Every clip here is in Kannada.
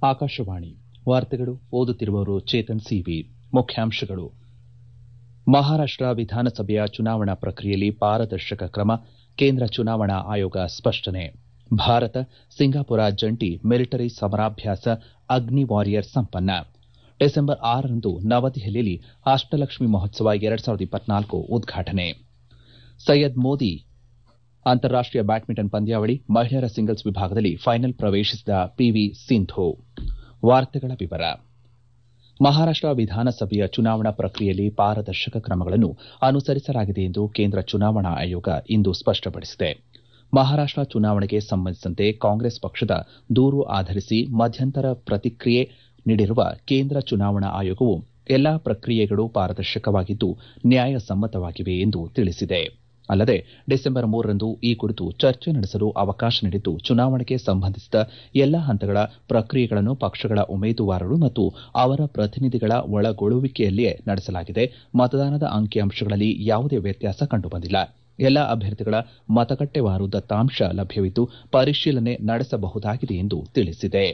ಆಕಾಶವಾಣಿ ವಾರ್ತೆಗಳು ಓದುತ್ತಿರುವವರು ಚೇತನ್ ಸಿವಿ ಮುಖ್ಯಾಂಶಗಳು ಮಹಾರಾಷ್ಟ ವಿಧಾನಸಭೆಯ ಚುನಾವಣಾ ಪ್ರಕ್ರಿಯೆಯಲ್ಲಿ ಪಾರದರ್ಶಕ ಕ್ರಮ ಕೇಂದ್ರ ಚುನಾವಣಾ ಆಯೋಗ ಸ್ಪಷ್ಟನೆ ಭಾರತ ಸಿಂಗಾಪುರ ಜಂಟಿ ಮಿಲಿಟರಿ ಸಮರಾಭ್ಯಾಸ ಅಗ್ನಿ ವಾರಿಯರ್ ಸಂಪನ್ನ ಡಿಸೆಂಬರ್ ಆರರಂದು ನವದೆಹಲಿಯಲ್ಲಿ ಅಷ್ಟಲಕ್ಷ್ಮಿ ಮಹೋತ್ಸವ ಎರಡ್ ಸಾವಿರದ ಇಪ್ಪತ್ನಾಲ್ಕು ಉದ್ಘಾಟನೆ ಸೈಯದ್ ಮೋದಿ ಅಂತಾರಾಷ್ಟೀಯ ಬ್ಯಾಡ್ಮಿಂಟನ್ ಪಂದ್ಯಾವಳಿ ಮಹಿಳೆಯರ ಸಿಂಗಲ್ಸ್ ವಿಭಾಗದಲ್ಲಿ ಫೈನಲ್ ಪ್ರವೇಶಿಸಿದ ಪಿವಿ ಸಿಂಧು ವಾರ್ತೆಗಳ ವಿವರ ಮಹಾರಾಷ್ಟ ವಿಧಾನಸಭೆಯ ಚುನಾವಣಾ ಪ್ರಕ್ರಿಯೆಯಲ್ಲಿ ಪಾರದರ್ಶಕ ಕ್ರಮಗಳನ್ನು ಅನುಸರಿಸಲಾಗಿದೆ ಎಂದು ಕೇಂದ್ರ ಚುನಾವಣಾ ಆಯೋಗ ಇಂದು ಸ್ಪಷ್ಟಪಡಿಸಿದೆ ಮಹಾರಾಷ್ಟ ಚುನಾವಣೆಗೆ ಸಂಬಂಧಿಸಿದಂತೆ ಕಾಂಗ್ರೆಸ್ ಪಕ್ಷದ ದೂರು ಆಧರಿಸಿ ಮಧ್ಯಂತರ ಪ್ರತಿಕ್ರಿಯೆ ನೀಡಿರುವ ಕೇಂದ್ರ ಚುನಾವಣಾ ಆಯೋಗವು ಎಲ್ಲಾ ಪ್ರಕ್ರಿಯೆಗಳು ಪಾರದರ್ಶಕವಾಗಿದ್ದು ನ್ಯಾಯಸಮ್ಮತವಾಗಿವೆ ಎಂದು ತಿಳಿಸಿದೆ ಅಲ್ಲದೆ ಡಿಸೆಂಬರ್ ಮೂರರಂದು ಈ ಕುರಿತು ಚರ್ಚೆ ನಡೆಸಲು ಅವಕಾಶ ನೀಡಿದ್ದು ಚುನಾವಣೆಗೆ ಸಂಬಂಧಿಸಿದ ಎಲ್ಲಾ ಹಂತಗಳ ಪ್ರಕ್ರಿಯೆಗಳನ್ನು ಪಕ್ಷಗಳ ಉಮೇದುವಾರರು ಮತ್ತು ಅವರ ಪ್ರತಿನಿಧಿಗಳ ಒಳಗೊಳ್ಳುವಿಕೆಯಲ್ಲಿಯೇ ನಡೆಸಲಾಗಿದೆ ಮತದಾನದ ಅಂಕಿಅಂಶಗಳಲ್ಲಿ ಯಾವುದೇ ವ್ಯತ್ಯಾಸ ಕಂಡುಬಂದಿಲ್ಲ ಎಲ್ಲಾ ಅಭ್ಯರ್ಥಿಗಳ ಮತಗಟ್ಟೆವಾರು ದತ್ತಾಂಶ ಲಭ್ಯವಿದ್ದು ಪರಿಶೀಲನೆ ನಡೆಸಬಹುದಾಗಿದೆ ಎಂದು ತಿಳಿಸಿದೆ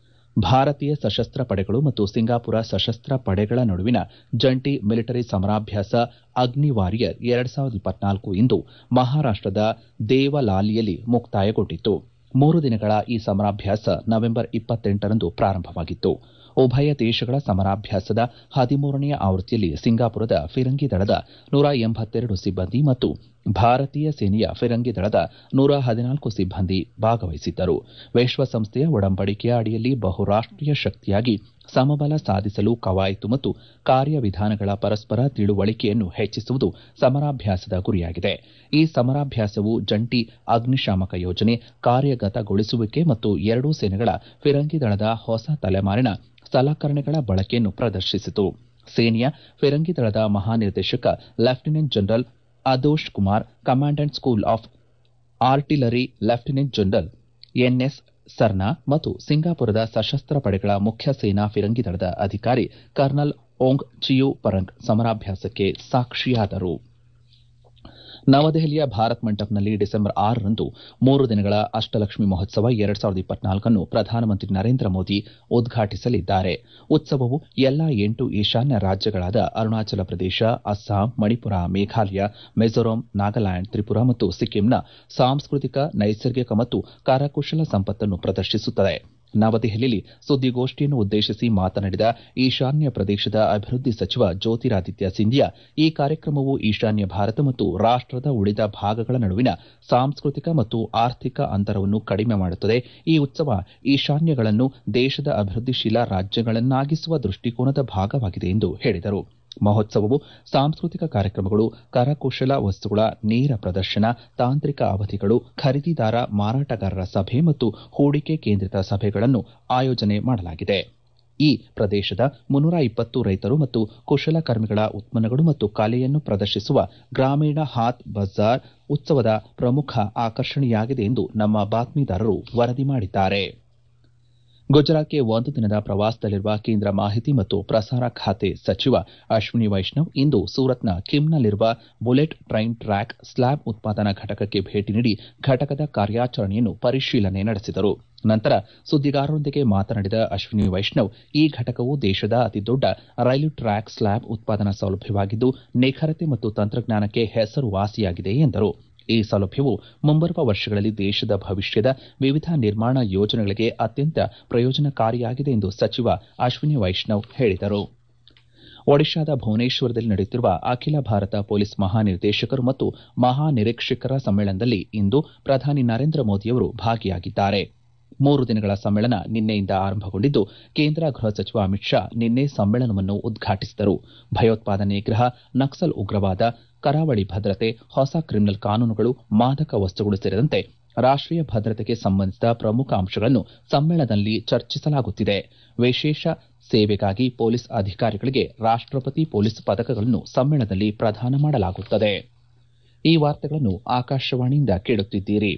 ಭಾರತೀಯ ಸಶಸ್ತ್ರ ಪಡೆಗಳು ಮತ್ತು ಸಿಂಗಾಪುರ ಸಶಸ್ತ್ರ ಪಡೆಗಳ ನಡುವಿನ ಜಂಟಿ ಮಿಲಿಟರಿ ಸಮರಾಭ್ಯಾಸ ಅಗ್ನಿ ವಾರಿಯರ್ ಎರಡ್ ಸಾವಿರದ ಇಪ್ಪತ್ನಾಲ್ಕು ಇಂದು ಮಹಾರಾಷ್ಟದ ದೇವಲಾಲಿಯಲ್ಲಿ ಮುಕ್ತಾಯಗೊಂಡಿತು ಮೂರು ದಿನಗಳ ಈ ಸಮರಾಭ್ಯಾಸ ನವೆಂಬರ್ ಇಪ್ಪತ್ತೆಂಟರಂದು ಪ್ರಾರಂಭವಾಗಿತ್ತು ಉಭಯ ದೇಶಗಳ ಸಮರಾಭ್ಯಾಸದ ಹದಿಮೂರನೆಯ ಆವೃತ್ತಿಯಲ್ಲಿ ಸಿಂಗಾಪುರದ ಫಿರಂಗಿ ದಳದ ನೂರ ಎಂಬತ್ತೆರಡು ಸಿಬ್ಬಂದಿ ಮತ್ತು ಭಾರತೀಯ ಸೇನೆಯ ಫಿರಂಗಿ ದಳದ ನೂರ ಹದಿನಾಲ್ಕು ಸಿಬ್ಬಂದಿ ಭಾಗವಹಿಸಿದ್ದರು ವಿಶ್ವಸಂಸ್ಥೆಯ ಒಡಂಬಡಿಕೆಯ ಅಡಿಯಲ್ಲಿ ಬಹುರಾಷ್ಟೀಯ ಶಕ್ತಿಯಾಗಿ ಸಮಬಲ ಸಾಧಿಸಲು ಕವಾಯತು ಮತ್ತು ಕಾರ್ಯವಿಧಾನಗಳ ಪರಸ್ಪರ ತಿಳುವಳಿಕೆಯನ್ನು ಹೆಚ್ಚಿಸುವುದು ಸಮರಾಭ್ಯಾಸದ ಗುರಿಯಾಗಿದೆ ಈ ಸಮರಾಭ್ಯಾಸವು ಜಂಟಿ ಅಗ್ನಿಶಾಮಕ ಯೋಜನೆ ಕಾರ್ಯಗತಗೊಳಿಸುವಿಕೆ ಮತ್ತು ಎರಡೂ ಸೇನೆಗಳ ಫಿರಂಗಿ ದಳದ ಹೊಸ ತಲೆಮಾರಿನ ಸಲಕರಣೆಗಳ ಬಳಕೆಯನ್ನು ಪ್ರದರ್ಶಿಸಿತು ಸೇನೆಯ ಫಿರಂಗಿ ದಳದ ಮಹಾನಿರ್ದೇಶಕ lieutenant general Adosh Kumar commandant school of artillery lieutenant general N S Sarna ಮತ್ತು ಸಿಂಗಾಪುರದ ಸಶಸ್ತ್ರ ಪಡೆಗಳ ಮುಖ್ಯ ಸೇನಾ ಫಿರಂಗಿ ದಳದ ಅಧಿಕಾರಿ ಕರ್ನಲ್ ಓಂಗ್ ಚಿಯು ಪರಂಗ್ ಸಮರಾಭ್ಯಾಸಕ್ಕೆ ಸಾಕ್ಷಿಯಾದರು ನವದೆಹಲಿಯ ಭಾರತ್ ಮಂಟಪ್ನಲ್ಲಿ ಡಿಸೆಂಬರ್ ಆರರಂದು ಮೂರು ದಿನಗಳ ಅಷ್ಟಲಕ್ಷ್ಮಿ ಮಹೋತ್ಸವ ಎರಡ್ ಸಾವಿರದ ಇಪ್ಪತ್ನಾಲ್ಕನ್ನು ಪ್ರಧಾನಮಂತ್ರಿ ನರೇಂದ್ರ ಮೋದಿ ಉದ್ಘಾಟಿಸಲಿದ್ದಾರೆ ಉತ್ಸವವು ಎಲ್ಲಾ ಎಂಟು ಈಶಾನ್ಯ ರಾಜ್ಯಗಳಾದ ಅರುಣಾಚಲ ಪ್ರದೇಶ ಅಸ್ಸಾಂ ಮಣಿಪುರ ಮೇಘಾಲಯ ಮಿಜೋರಾಂ ನಾಗಾಲ್ಯಾಂಡ್ ತ್ರಿಪುರಾ ಮತ್ತು ಸಿಕ್ಕಿಂನ ಸಾಂಸ್ಕೃತಿಕ ನೈಸರ್ಗಿಕ ಮತ್ತು ಕರಕುಶಲ ಸಂಪತ್ತನ್ನು ಪ್ರದರ್ಶಿಸುತ್ತದೆ ನವದೆಹಲಿಯಲ್ಲಿ ಸುದ್ದಿಗೋಷ್ಠಿಯನ್ನು ಉದ್ದೇಶಿಸಿ ಮಾತನಾಡಿದ ಈಶಾನ್ಯ ಪ್ರದೇಶದ ಅಭಿವೃದ್ಧಿ ಸಚಿವ ಜ್ಯೋತಿರಾದಿತ್ಯ ಸಿಂಧಿಯಾ ಈ ಕಾರ್ಯಕ್ರಮವು ಈಶಾನ್ಯ ಭಾರತ ಮತ್ತು ರಾಷ್ಟದ ಉಳಿದ ಭಾಗಗಳ ನಡುವಿನ ಸಾಂಸ್ಕೃತಿಕ ಮತ್ತು ಆರ್ಥಿಕ ಅಂತರವನ್ನು ಕಡಿಮೆ ಮಾಡುತ್ತದೆ ಈ ಉತ್ಸವ ಈಶಾನ್ಯಗಳನ್ನು ದೇಶದ ಅಭಿವೃದ್ಧಿಶೀಲ ರಾಜ್ಯಗಳನ್ನಾಗಿಸುವ ದೃಷ್ಟಿಕೋನದ ಭಾಗವಾಗಿದೆ ಎಂದು ಹೇಳಿದರು ಮಹೋತ್ಸವವು ಸಾಂಸ್ಕೃತಿಕ ಕಾರ್ಯಕ್ರಮಗಳು ಕರಕುಶಲ ವಸ್ತುಗಳ ನೇರ ಪ್ರದರ್ಶನ ತಾಂತ್ರಿಕ ಅವಧಿಗಳು ಖರೀದಿದಾರ ಮಾರಾಟಗಾರರ ಸಭೆ ಮತ್ತು ಹೂಡಿಕೆ ಕೇಂದ್ರಿತ ಸಭೆಗಳನ್ನು ಆಯೋಜನೆ ಮಾಡಲಾಗಿದೆ ಈ ಪ್ರದೇಶದ ಮುನ್ನೂರ ಇಪ್ಪತ್ತು ರೈತರು ಮತ್ತು ಕುಶಲಕರ್ಮಿಗಳ ಉತ್ಪನ್ನಗಳು ಮತ್ತು ಕಲೆಯನ್ನು ಪ್ರದರ್ಶಿಸುವ ಗ್ರಾಮೀಣ ಹಾತ್ ಬಜಾರ್ ಉತ್ಸವದ ಪ್ರಮುಖ ಆಕರ್ಷಣೆಯಾಗಿದೆ ಎಂದು ನಮ್ಮ ಬಾತ್ಮೀದಾರರು ವರದಿ ಮಾಡಿದ್ದಾರೆ ಗುಜರಾತ್ಗೆ ಒಂದು ದಿನದ ಪ್ರವಾಸದಲ್ಲಿರುವ ಕೇಂದ್ರ ಮಾಹಿತಿ ಮತ್ತು ಪ್ರಸಾರ ಖಾತೆ ಸಚಿವ ಅಶ್ವಿನಿ ವೈಷ್ಣವ್ ಇಂದು ಸೂರತ್ನ ಕಿಮ್ನಲ್ಲಿರುವ ಬುಲೆಟ್ ಟ್ರೈನ್ ಟ್ರ್ಯಾಕ್ ಸ್ಲ್ಯಾಬ್ ಉತ್ಪಾದನಾ ಘಟಕಕ್ಕೆ ಭೇಟಿ ನೀಡಿ ಘಟಕದ ಕಾರ್ಯಾಚರಣೆಯನ್ನು ಪರಿಶೀಲನೆ ನಡೆಸಿದರು ನಂತರ ಸುದ್ದಿಗಾರರೊಂದಿಗೆ ಮಾತನಾಡಿದ ಅಶ್ವಿನಿ ವೈಷ್ಣವ್ ಈ ಘಟಕವು ದೇಶದ ಅತಿದೊಡ್ಡ ರೈಲು ಟ್ರ್ಯಾಕ್ ಸ್ಲ್ಯಾಬ್ ಉತ್ಪಾದನಾ ಸೌಲಭ್ಯವಾಗಿದ್ದು ನಿಖರತೆ ಮತ್ತು ತಂತ್ರಜ್ಞಾನಕ್ಕೆ ಹೆಸರುವಾಸಿಯಾಗಿದೆ ಎಂದರು ಈ ಸೌಲಭ್ಯವು ಮುಂಬರುವ ವರ್ಷಗಳಲ್ಲಿ ದೇಶದ ಭವಿಷ್ಯದ ವಿವಿಧ ನಿರ್ಮಾಣ ಯೋಜನೆಗಳಿಗೆ ಅತ್ಯಂತ ಪ್ರಯೋಜನಕಾರಿಯಾಗಿದೆ ಎಂದು ಸಚಿವ ಅಶ್ವಿನಿ ವೈಷ್ಣವ್ ಹೇಳಿದರು ಒಡಿಶಾದ ಭುವನೇಶ್ವರದಲ್ಲಿ ನಡೆಯುತ್ತಿರುವ ಅಖಿಲ ಭಾರತ ಪೊಲೀಸ್ ಮಹಾನಿರ್ದೇಶಕರು ಮತ್ತು ಮಹಾನಿರೀಕ್ಷಕರ ಸಮ್ಮೇಳನದಲ್ಲಿ ಇಂದು ಪ್ರಧಾನಿ ನರೇಂದ್ರ ಮೋದಿಯವರು ಭಾಗಿಯಾಗಿದ್ದಾರೆ ಮೂರು ದಿನಗಳ ಸಮ್ಮೇಳನ ನಿನ್ನೆಯಿಂದ ಆರಂಭಗೊಂಡಿದ್ದು ಕೇಂದ್ರ ಗೃಹ ಸಚಿವ ಅಮಿತ್ ಶಾ ನಿನ್ನೆ ಸಮ್ಮೇಳನವನ್ನು ಉದ್ಘಾಟಿಸಿದರು ಭಯೋತ್ಪಾದನೆ ನಿಗ್ರಹ ನಕ್ಸಲ್ ಉಗ್ರವಾದ ಕರಾವಳಿ ಭದ್ರತೆ ಹೊಸ ಕ್ರಿಮಿನಲ್ ಕಾನೂನುಗಳು ಮಾದಕ ವಸ್ತುಗಳು ಸೇರಿದಂತೆ ರಾಷ್ಟೀಯ ಭದ್ರತೆಗೆ ಸಂಬಂಧಿಸಿದ ಪ್ರಮುಖ ಅಂಶಗಳನ್ನು ಸಮ್ಮೇಳನದಲ್ಲಿ ಚರ್ಚಿಸಲಾಗುತ್ತಿದೆ ವಿಶೇಷ ಸೇವೆಗಾಗಿ ಪೊಲೀಸ್ ಅಧಿಕಾರಿಗಳಿಗೆ ರಾಷ್ಟಪತಿ ಪೊಲೀಸ್ ಪದಕಗಳನ್ನು ಸಮ್ಮೇಳನದಲ್ಲಿ ಪ್ರದಾನ ಮಾಡಲಾಗುತ್ತದೆ ಈ ವಾರ್ತೆಗಳನ್ನು ಆಕಾಶವಾಣಿಯಿಂದ ಕೇಳುತ್ತಿದ್ದೀರಿ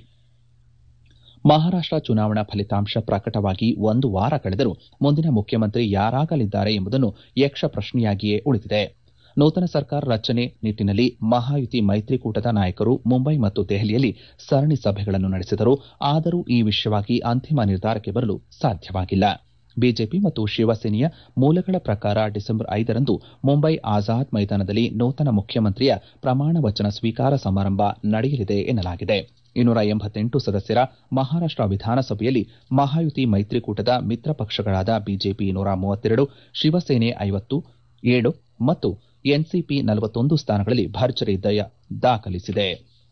ಮಹಾರಾಷ್ಟ ಚುನಾವಣಾ ಫಲಿತಾಂಶ ಪ್ರಕಟವಾಗಿ ಒಂದು ವಾರ ಕಳೆದರೂ ಮುಂದಿನ ಮುಖ್ಯಮಂತ್ರಿ ಯಾರಾಗಲಿದ್ದಾರೆ ಎಂಬುದನ್ನು ಯಕ್ಷ ಪ್ರಶ್ನೆಯಾಗಿಯೇ ಉಳಿದಿದೆ ನೂತನ ಸರ್ಕಾರ ರಚನೆ ನಿಟ್ಟಿನಲ್ಲಿ ಮಹಾಯುತಿ ಮೈತ್ರಿಕೂಟದ ನಾಯಕರು ಮುಂಬೈ ಮತ್ತು ದೆಹಲಿಯಲ್ಲಿ ಸರಣಿ ಸಭೆಗಳನ್ನು ನಡೆಸಿದರು ಆದರೂ ಈ ವಿಷಯವಾಗಿ ಅಂತಿಮ ನಿರ್ಧಾರಕ್ಕೆ ಬರಲು ಸಾಧ್ಯವಾಗಿಲ್ಲ ಬಿಜೆಪಿ ಮತ್ತು ಶಿವಸೇನೆಯ ಮೂಲಗಳ ಪ್ರಕಾರ ಡಿಸೆಂಬರ್ ಐದರಂದು ಮುಂಬೈ ಆಜಾದ್ ಮೈದಾನದಲ್ಲಿ ನೂತನ ಮುಖ್ಯಮಂತ್ರಿಯ ಪ್ರಮಾಣ ವಚನ ಸ್ವೀಕಾರ ಸಮಾರಂಭ ನಡೆಯಲಿದೆ ಎನ್ನಲಾಗಿದೆ ಇನ್ನೂರ ಎಂಬತ್ತೆಂಟು ಸದಸ್ಯರ ಮಹಾರಾಷ್ಟ ವಿಧಾನಸಭೆಯಲ್ಲಿ ಮಹಾಯುತಿ ಮೈತ್ರಿಕೂಟದ ಮಿತ್ರ ಪಕ್ಷಗಳಾದ ಬಿಜೆಪಿ ನೂರ ಮೂವತ್ತೆರಡು ಶಿವಸೇನೆ ಐವತ್ತು ಏಳು ಮತ್ತು ಎನ್ಸಿಪಿ ನಲವತ್ತೊಂದು ಸ್ಥಾನಗಳಲ್ಲಿ ಭರ್ಜರಿ ಜಯ ದಾಖಲಿಸಿದೆ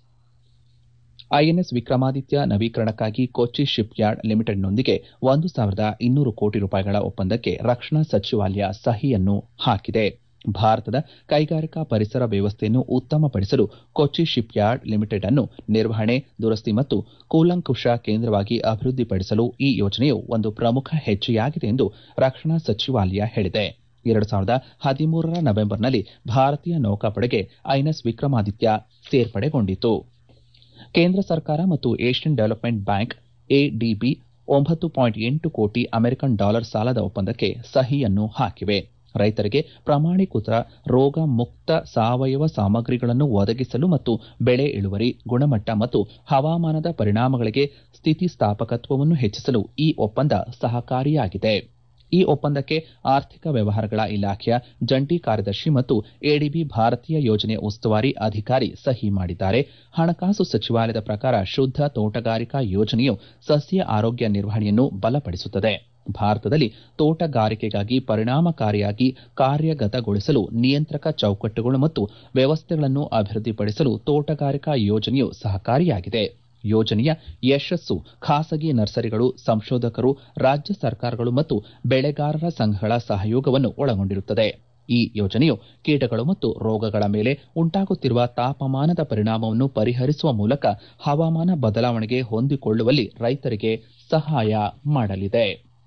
ಐಎನ್ಎಸ್ ವಿಕ್ರಮಾದಿತ್ಯ ನವೀಕರಣಕ್ಕಾಗಿ ಕೊಚ್ಚಿ ಶಿಪ್ಯಾರ್ಡ್ ಲಿಮಿಟೆಡ್ನೊಂದಿಗೆ ಒಂದು ಸಾವಿರದ ಇನ್ನೂರು ಕೋಟಿ ರೂಪಾಯಿಗಳ ಒಪ್ಪಂದಕ್ಕೆ ರಕ್ಷಣಾ ಸಚಿವಾಲಯ ಸಹಿಯನ್ನು ಹಾಕಿದೆ ಭಾರತದ ಕೈಗಾರಿಕಾ ಪರಿಸರ ವ್ಯವಸ್ಥೆಯನ್ನು ಉತ್ತಮಪಡಿಸಲು ಕೊಚ್ಚಿ ಶಿಪ್ಯಾರ್ಡ್ ಲಿಮಿಟೆಡ್ ಅನ್ನು ನಿರ್ವಹಣೆ ದುರಸ್ತಿ ಮತ್ತು ಕೂಲಂಕುಷ ಕೇಂದ್ರವಾಗಿ ಅಭಿವೃದ್ಧಿಪಡಿಸಲು ಈ ಯೋಜನೆಯು ಒಂದು ಪ್ರಮುಖ ಹೆಜ್ಜೆಯಾಗಿದೆ ಎಂದು ರಕ್ಷಣಾ ಸಚಿವಾಲಯ ಹೇಳಿದೆ ಎರಡು ಸಾವಿರದ ಹದಿಮೂರರ ನವೆಂಬರ್ನಲ್ಲಿ ಭಾರತೀಯ ನೌಕಾಪಡೆಗೆ ಐಎನ್ಎಸ್ ವಿಕ್ರಮಾದಿತ್ಯ ಸೇರ್ಪಡೆಗೊಂಡಿತು ಕೇಂದ್ರ ಸರ್ಕಾರ ಮತ್ತು ಏಷ್ಯನ್ ಡೆವಲಪ್ಮೆಂಟ್ ಬ್ಯಾಂಕ್ ಎಡಿಬಿ ಒಂಬತ್ತು ಪಾಯಿಂಟ್ ಎಂಟು ಕೋಟಿ ಅಮೆರಿಕನ್ ಡಾಲರ್ ಸಾಲದ ಒಪ್ಪಂದಕ್ಕೆ ಸಹಿಯನ್ನು ಹಾಕಿವೆ ರೈತರಿಗೆ ಪ್ರಮಾಣೀಕೃತ ರೋಗ ಮುಕ್ತ ಸಾವಯವ ಸಾಮಗ್ರಿಗಳನ್ನು ಒದಗಿಸಲು ಮತ್ತು ಬೆಳೆ ಇಳುವರಿ ಗುಣಮಟ್ಟ ಮತ್ತು ಹವಾಮಾನದ ಪರಿಣಾಮಗಳಿಗೆ ಸ್ಥಿತಿಸ್ಥಾಪಕತ್ವವನ್ನು ಹೆಚ್ಚಿಸಲು ಈ ಒಪ್ಪಂದ ಸಹಕಾರಿಯಾಗಿದೆ ಈ ಒಪ್ಪಂದಕ್ಕೆ ಆರ್ಥಿಕ ವ್ಯವಹಾರಗಳ ಇಲಾಖೆಯ ಜಂಟಿ ಕಾರ್ಯದರ್ಶಿ ಮತ್ತು ಎಡಿಬಿ ಭಾರತೀಯ ಯೋಜನೆ ಉಸ್ತುವಾರಿ ಅಧಿಕಾರಿ ಸಹಿ ಮಾಡಿದ್ದಾರೆ ಹಣಕಾಸು ಸಚಿವಾಲಯದ ಪ್ರಕಾರ ಶುದ್ದ ತೋಟಗಾರಿಕಾ ಯೋಜನೆಯು ಸಸ್ಯ ಆರೋಗ್ಯ ನಿರ್ವಹಣೆಯನ್ನು ಬಲಪಡಿಸುತ್ತದೆ ಭಾರತದಲ್ಲಿ ತೋಟಗಾರಿಕೆಗಾಗಿ ಪರಿಣಾಮಕಾರಿಯಾಗಿ ಕಾರ್ಯಗತಗೊಳಿಸಲು ನಿಯಂತ್ರಕ ಚೌಕಟ್ಟುಗಳು ಮತ್ತು ವ್ಯವಸ್ಥೆಗಳನ್ನು ಅಭಿವೃದ್ಧಿಪಡಿಸಲು ತೋಟಗಾರಿಕಾ ಯೋಜನೆಯು ಸಹಕಾರಿಯಾಗಿದೆ ಯೋಜನೆಯ ಯಶಸ್ಸು ಖಾಸಗಿ ನರ್ಸರಿಗಳು ಸಂಶೋಧಕರು ರಾಜ್ಯ ಸರ್ಕಾರಗಳು ಮತ್ತು ಬೆಳೆಗಾರರ ಸಂಘಗಳ ಸಹಯೋಗವನ್ನು ಒಳಗೊಂಡಿರುತ್ತದೆ ಈ ಯೋಜನೆಯು ಕೀಟಗಳು ಮತ್ತು ರೋಗಗಳ ಮೇಲೆ ಉಂಟಾಗುತ್ತಿರುವ ತಾಪಮಾನದ ಪರಿಣಾಮವನ್ನು ಪರಿಹರಿಸುವ ಮೂಲಕ ಹವಾಮಾನ ಬದಲಾವಣೆಗೆ ಹೊಂದಿಕೊಳ್ಳುವಲ್ಲಿ ರೈತರಿಗೆ ಸಹಾಯ ಮಾಡಲಿದೆ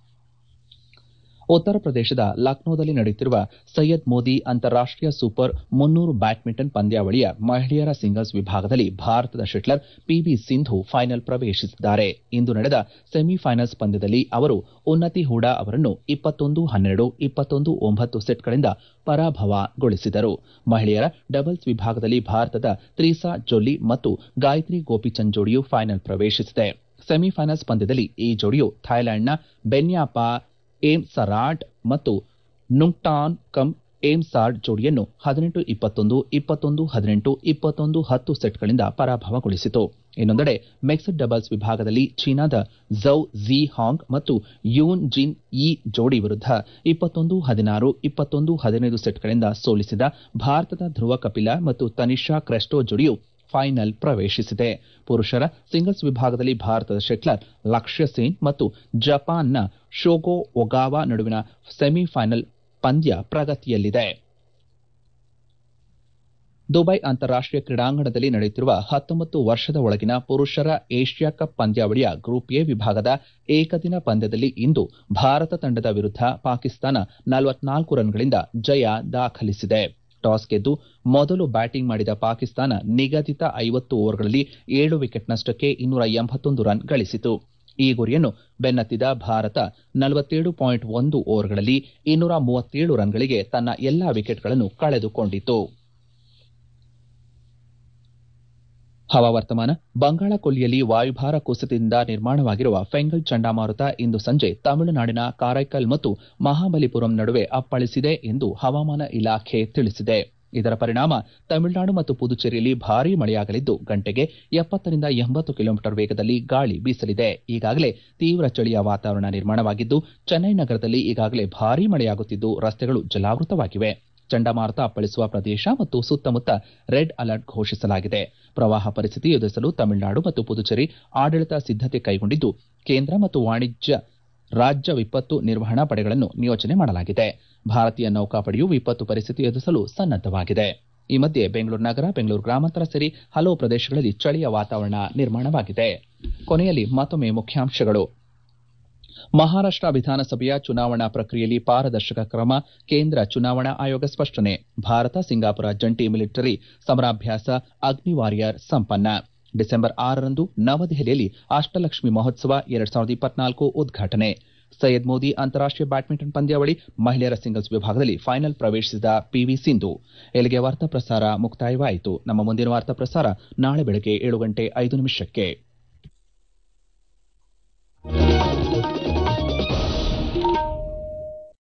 ಉತ್ತರ ಪ್ರದೇಶದ ಲಕ್ನೋದಲ್ಲಿ ನಡೆಯುತ್ತಿರುವ ಸೈಯದ್ ಮೋದಿ ಅಂತಾರಾಷ್ಟೀಯ ಸೂಪರ್ ಮುನ್ನೂರು ಬ್ಯಾಡ್ಮಿಂಟನ್ ಪಂದ್ಯಾವಳಿಯ ಮಹಿಳೆಯರ ಸಿಂಗಲ್ಸ್ ವಿಭಾಗದಲ್ಲಿ ಭಾರತದ ಶಟ್ಲರ್ ಪಿವಿ ಸಿಂಧು ಫೈನಲ್ ಪ್ರವೇಶಿಸಿದ್ದಾರೆ ಇಂದು ನಡೆದ ಸೆಮಿಫೈನಲ್ಸ್ ಪಂದ್ಯದಲ್ಲಿ ಅವರು ಉನ್ನತಿ ಹೂಡಾ ಅವರನ್ನು ಇಪ್ಪತ್ತೊಂದು ಹನ್ನೆರಡು ಇಪ್ಪತ್ತೊಂದು ಒಂಬತ್ತು ಸೆಟ್ಗಳಿಂದ ಪರಾಭವಗೊಳಿಸಿದರು ಮಹಿಳೆಯರ ಡಬಲ್ಸ್ ವಿಭಾಗದಲ್ಲಿ ಭಾರತದ ತ್ರೀಸಾ ಜೊಲ್ಲಿ ಮತ್ತು ಗಾಯತ್ರಿ ಗೋಪಿಚಂದ್ ಜೋಡಿಯು ಫೈನಲ್ ಪ್ರವೇಶಿಸಿದೆ ಸೆಮಿಫೈನಲ್ಸ್ ಪಂದ್ಯದಲ್ಲಿ ಈ ಜೋಡಿಯು ಥಾಯ್ಲೆಂಡ್ನ ಬೆನ್ಯಾಪಾ ಏಮ್ ಸರಾಡ್ ಮತ್ತು ನುಂಗ್ಟಾನ್ ಕಮ್ ಏಮ್ ಸಾರ್ಡ್ ಜೋಡಿಯನ್ನು ಹದಿನೆಂಟು ಇಪ್ಪತ್ತೊಂದು ಇಪ್ಪತ್ತೊಂದು ಹದಿನೆಂಟು ಇಪ್ಪತ್ತೊಂದು ಹತ್ತು ಸೆಟ್ಗಳಿಂದ ಪರಾಭವಗೊಳಿಸಿತು ಇನ್ನೊಂದೆಡೆ ಮಿಕ್ಸ್ಡ್ ಡಬಲ್ಸ್ ವಿಭಾಗದಲ್ಲಿ ಚೀನಾದ ಝೌ ಝಿ ಹಾಂಗ್ ಮತ್ತು ಯೂನ್ ಜಿನ್ ಈ ಜೋಡಿ ವಿರುದ್ಧ ಇಪ್ಪತ್ತೊಂದು ಹದಿನಾರು ಇಪ್ಪತ್ತೊಂದು ಹದಿನೈದು ಸೆಟ್ಗಳಿಂದ ಸೋಲಿಸಿದ ಭಾರತದ ಧ್ರುವ ಕಪಿಲ ಮತ್ತು ತನಿಷಾ ಕ್ರೆಸ್ಟೋ ಜೋಡಿಯು ಫೈನಲ್ ಪ್ರವೇಶಿಸಿದೆ ಪುರುಷರ ಸಿಂಗಲ್ಸ್ ವಿಭಾಗದಲ್ಲಿ ಭಾರತದ ಶೆಟ್ಲರ್ ಲಕ್ಷ್ಯ ಸೇನ್ ಮತ್ತು ಜಪಾನ್ನ ಶೋಗೋ ಒಗಾವಾ ನಡುವಿನ ಸೆಮಿಫೈನಲ್ ಪಂದ್ಯ ಪ್ರಗತಿಯಲ್ಲಿದೆ ದುಬೈ ಅಂತಾರಾಷ್ಟೀಯ ಕ್ರೀಡಾಂಗಣದಲ್ಲಿ ನಡೆಯುತ್ತಿರುವ ಹತ್ತೊಂಬತ್ತು ವರ್ಷದ ಒಳಗಿನ ಪುರುಷರ ಏಷ್ಯಾ ಕಪ್ ಪಂದ್ಯಾವಳಿಯ ಗ್ರೂಪ್ ಎ ವಿಭಾಗದ ಏಕದಿನ ಪಂದ್ಯದಲ್ಲಿ ಇಂದು ಭಾರತ ತಂಡದ ವಿರುದ್ಧ ಪಾಕಿಸ್ತಾನ ನಲವತ್ನಾಲ್ಕು ರನ್ಗಳಿಂದ ಜಯ ದಾಖಲಿಸಿದೆ ಟಾಸ್ ಗೆದ್ದು ಮೊದಲು ಬ್ಯಾಟಿಂಗ್ ಮಾಡಿದ ಪಾಕಿಸ್ತಾನ ನಿಗದಿತ ಐವತ್ತು ಓವರ್ಗಳಲ್ಲಿ ಏಳು ವಿಕೆಟ್ ನಷ್ಟಕ್ಕೆ ಇನ್ನೂರ ಎಂಬತ್ತೊಂದು ರನ್ ಗಳಿಸಿತು ಈ ಗುರಿಯನ್ನು ಬೆನ್ನತ್ತಿದ ಭಾರತ ನಲವತ್ತೇಳು ಪಾಯಿಂಟ್ ಒಂದು ಓವರ್ಗಳಲ್ಲಿ ಇನ್ನೂರ ಮೂವತ್ತೇಳು ರನ್ಗಳಿಗೆ ತನ್ನ ಎಲ್ಲಾ ವಿಕೆಟ್ಗಳನ್ನು ಕಳೆದುಕೊಂಡಿತು ಹವಾವರ್ತಮಾನ ಬಂಗಾಳ ಕೊಲ್ಲಿಯಲ್ಲಿ ವಾಯುಭಾರ ಕುಸಿತದಿಂದ ನಿರ್ಮಾಣವಾಗಿರುವ ಫೆಂಗಲ್ ಚಂಡಮಾರುತ ಇಂದು ಸಂಜೆ ತಮಿಳುನಾಡಿನ ಕಾರೈಕಲ್ ಮತ್ತು ಮಹಾಬಲಿಪುರಂ ನಡುವೆ ಅಪ್ಪಳಿಸಿದೆ ಎಂದು ಹವಾಮಾನ ಇಲಾಖೆ ತಿಳಿಸಿದೆ ಇದರ ಪರಿಣಾಮ ತಮಿಳುನಾಡು ಮತ್ತು ಪುದುಚೇರಿಯಲ್ಲಿ ಭಾರೀ ಮಳೆಯಾಗಲಿದ್ದು ಗಂಟೆಗೆ ಎಪ್ಪತ್ತರಿಂದ ಎಂಬತ್ತು ಕಿಲೋಮೀಟರ್ ವೇಗದಲ್ಲಿ ಗಾಳಿ ಬೀಸಲಿದೆ ಈಗಾಗಲೇ ತೀವ್ರ ಚಳಿಯ ವಾತಾವರಣ ನಿರ್ಮಾಣವಾಗಿದ್ದು ಚೆನ್ನೈ ನಗರದಲ್ಲಿ ಈಗಾಗಲೇ ಭಾರೀ ಮಳೆಯಾಗುತ್ತಿದ್ದು ರಸ್ತೆಗಳು ಜಲಾವೃತವಾಗಿವೆ ಚಂಡಮಾರುತ ಅಪ್ಪಳಿಸುವ ಪ್ರದೇಶ ಮತ್ತು ಸುತ್ತಮುತ್ತ ರೆಡ್ ಅಲರ್ಟ್ ಘೋಷಿಸಲಾಗಿದೆ ಪ್ರವಾಹ ಪರಿಸ್ಥಿತಿ ಎದುರಿಸಲು ತಮಿಳುನಾಡು ಮತ್ತು ಪುದುಚೇರಿ ಆಡಳಿತ ಸಿದ್ದತೆ ಕೈಗೊಂಡಿದ್ದು ಕೇಂದ್ರ ಮತ್ತು ವಾಣಿಜ್ಯ ರಾಜ್ಯ ವಿಪತ್ತು ನಿರ್ವಹಣಾ ಪಡೆಗಳನ್ನು ನಿಯೋಜನೆ ಮಾಡಲಾಗಿದೆ ಭಾರತೀಯ ನೌಕಾಪಡೆಯು ವಿಪತ್ತು ಪರಿಸ್ಥಿತಿ ಎದುರಿಸಲು ಸನ್ನದ್ದವಾಗಿದೆ ಈ ಮಧ್ಯೆ ಬೆಂಗಳೂರು ನಗರ ಬೆಂಗಳೂರು ಗ್ರಾಮಾಂತರ ಸೇರಿ ಹಲವು ಪ್ರದೇಶಗಳಲ್ಲಿ ಚಳಿಯ ವಾತಾವರಣ ನಿರ್ಮಾಣವಾಗಿದೆ ಕೊನೆಯಲ್ಲಿ ಮತ್ತೊಮ್ಮೆ ಮುಖ್ಯಾಂಶಗಳು ಮಹಾರಾಷ್ಟ ವಿಧಾನಸಭೆಯ ಚುನಾವಣಾ ಪ್ರಕ್ರಿಯೆಯಲ್ಲಿ ಪಾರದರ್ಶಕ ಕ್ರಮ ಕೇಂದ್ರ ಚುನಾವಣಾ ಆಯೋಗ ಸ್ಪಷ್ಟನೆ ಭಾರತ ಸಿಂಗಾಪುರ ಜಂಟಿ ಮಿಲಿಟರಿ ಸಮರಾಭ್ಯಾಸ ಅಗ್ನಿ ವಾರಿಯರ್ ಸಂಪನ್ನ ಡಿಸೆಂಬರ್ ಆರರಂದು ನವದೆಹಲಿಯಲ್ಲಿ ಅಷ್ಟಲಕ್ಷ್ಮಿ ಮಹೋತ್ಸವ ಎರಡ್ ಸಾವಿರದ ಇಪ್ಪತ್ನಾಲ್ಕು ಉದ್ಘಾಟನೆ ಸೈಯದ್ ಮೋದಿ ಅಂತಾರಾಷ್ಟೀಯ ಬ್ಯಾಡ್ಮಿಂಟನ್ ಪಂದ್ಯಾವಳಿ ಮಹಿಳೆಯರ ಸಿಂಗಲ್ಸ್ ವಿಭಾಗದಲ್ಲಿ ಫೈನಲ್ ಪ್ರವೇಶಿಸಿದ ಪಿವಿ ಸಿಂಧು ಇಲ್ಲಿಗೆ ವಾರ್ತಾ ಪ್ರಸಾರ ಮುಕ್ತಾಯವಾಯಿತು ನಮ್ಮ ಮುಂದಿನ ವಾರ್ತಾ ಪ್ರಸಾರ ನಾಳೆ ಬೆಳಗ್ಗೆ ಏಳು ಗಂಟೆ ಐದು ನಿಮಿಷಕ್ಕೆ